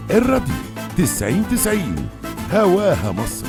الراديو تسعين تسعين هواها مصر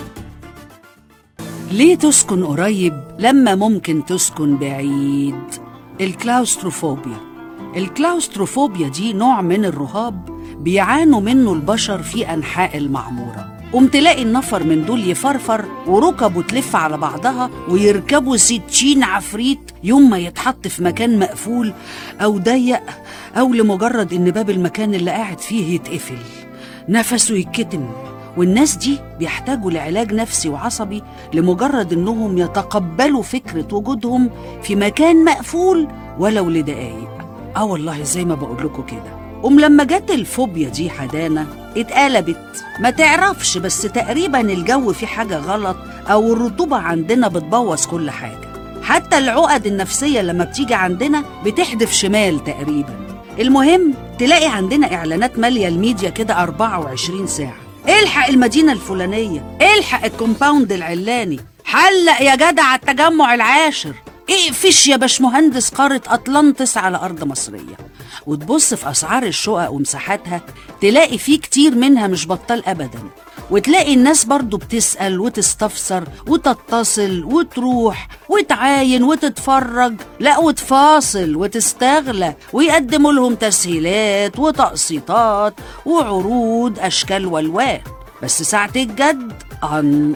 ليه تسكن قريب لما ممكن تسكن بعيد الكلاوستروفوبيا الكلاوستروفوبيا دي نوع من الرهاب بيعانوا منه البشر في أنحاء المعمورة قوم تلاقي النفر من دول يفرفر وركبه تلف على بعضها ويركبوا ستين عفريت يوم ما يتحط في مكان مقفول أو ضيق أو لمجرد إن باب المكان اللي قاعد فيه يتقفل نفسه يتكتم والناس دي بيحتاجوا لعلاج نفسي وعصبي لمجرد انهم يتقبلوا فكرة وجودهم في مكان مقفول ولو لدقايق اه والله زي ما بقول لكم كده أم لما جت الفوبيا دي حدانا اتقلبت ما تعرفش بس تقريبا الجو فيه حاجة غلط أو الرطوبة عندنا بتبوظ كل حاجة حتى العقد النفسية لما بتيجي عندنا بتحدف شمال تقريبا المهم تلاقي عندنا إعلانات مالية الميديا كده 24 ساعة الحق المدينة الفلانية الحق الكومباوند العلاني حلق يا جدع على التجمع العاشر اقفش يا باشمهندس قارة أطلانتس على أرض مصرية وتبص في أسعار الشقق ومساحاتها تلاقي فيه كتير منها مش بطال أبدا وتلاقي الناس برضو بتسأل وتستفسر وتتصل وتروح وتعاين وتتفرج لا وتفاصل وتستغلى ويقدموا لهم تسهيلات وتقسيطات وعروض أشكال والوان بس ساعة الجد أن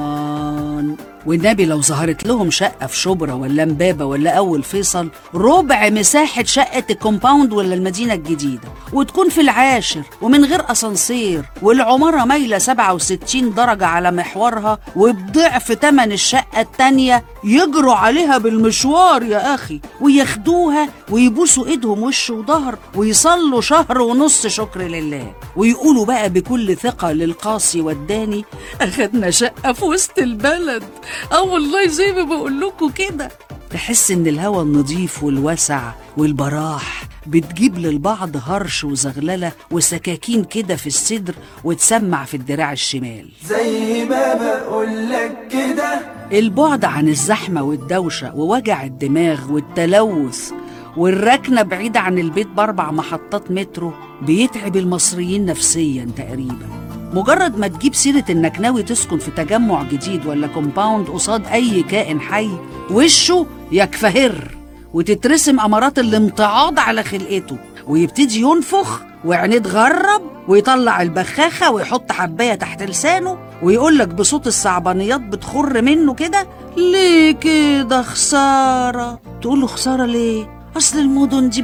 أن والنبي لو ظهرت لهم شقة في شبرا ولا امبابة ولا أول فيصل ربع مساحة شقة الكومباوند ولا المدينة الجديدة وتكون في العاشر ومن غير أسانسير والعمارة مايلة 67 درجة على محورها وبضعف تمن الشقة التانية يجروا عليها بالمشوار يا أخي وياخدوها ويبوسوا إيدهم وش وظهر ويصلوا شهر ونص شكر لله ويقولوا بقى بكل ثقة للقاصي والداني أخدنا شقة في وسط البلد اه والله زي ما بقول لكم كده تحس ان الهوا النظيف والوسع والبراح بتجيب للبعض هرش وزغلله وسكاكين كده في الصدر وتسمع في الدراع الشمال زي ما بقولك كده البعد عن الزحمة والدوشة ووجع الدماغ والتلوث والركنة بعيدة عن البيت بأربع محطات مترو بيتعب المصريين نفسيا تقريبا مجرد ما تجيب سيرة انك ناوي تسكن في تجمع جديد ولا كومباوند قصاد اي كائن حي وشه يكفهر وتترسم امارات الامتعاض على خلقته ويبتدي ينفخ وعينيه تغرب ويطلع البخاخة ويحط حباية تحت لسانه ويقولك بصوت الصعبانيات بتخر منه كده ليه كده خسارة تقول له خسارة ليه أصل المدن دي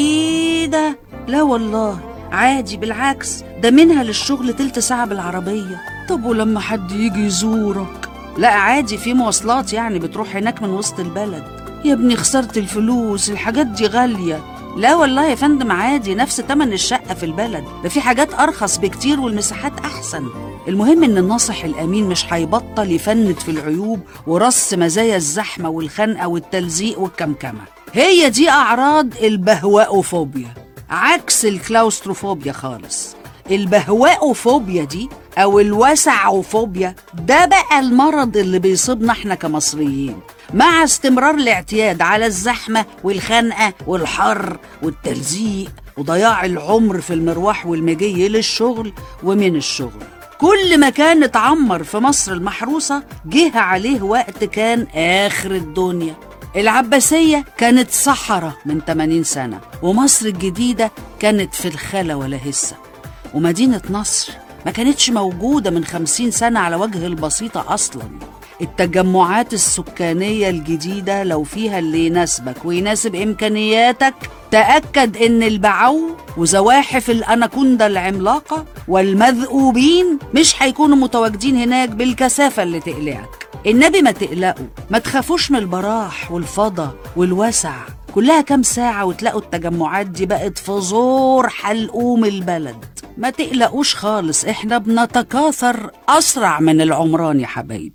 بعيدة لا والله عادي بالعكس ده منها للشغل تلت ساعة بالعربية طب ولما حد يجي يزورك لا عادي في مواصلات يعني بتروح هناك من وسط البلد يا ابني خسرت الفلوس الحاجات دي غالية لا والله يا فندم عادي نفس تمن الشقة في البلد ده في حاجات أرخص بكتير والمساحات أحسن المهم إن الناصح الأمين مش هيبطل يفند في العيوب ورص مزايا الزحمة والخنقة والتلزيق والكمكمة هي دي أعراض البهوأوفوبيا عكس الكلاوستروفوبيا خالص البهواءوفوبيا دي او الوسعوفوبيا ده بقى المرض اللي بيصيبنا احنا كمصريين مع استمرار الاعتياد على الزحمة والخنقة والحر والتلزيق وضياع العمر في المروح والمجي للشغل ومن الشغل كل مكان اتعمر في مصر المحروسة جه عليه وقت كان آخر الدنيا العباسية كانت صحراء من 80 سنة ومصر الجديدة كانت في الخلا ولا هسة ومدينة نصر ما كانتش موجودة من 50 سنة على وجه البسيطة أصلا التجمعات السكانية الجديدة لو فيها اللي يناسبك ويناسب إمكانياتك تأكد إن البعو وزواحف الأناكوندا العملاقة والمذؤوبين مش هيكونوا متواجدين هناك بالكثافة اللي تقلقك النبي ما تقلقوا ما تخافوش من البراح والفضا والوسع كلها كام ساعة وتلاقوا التجمعات دي بقت في زور حلقوم البلد ما تقلقوش خالص احنا بنتكاثر أسرع من العمران يا حبايبي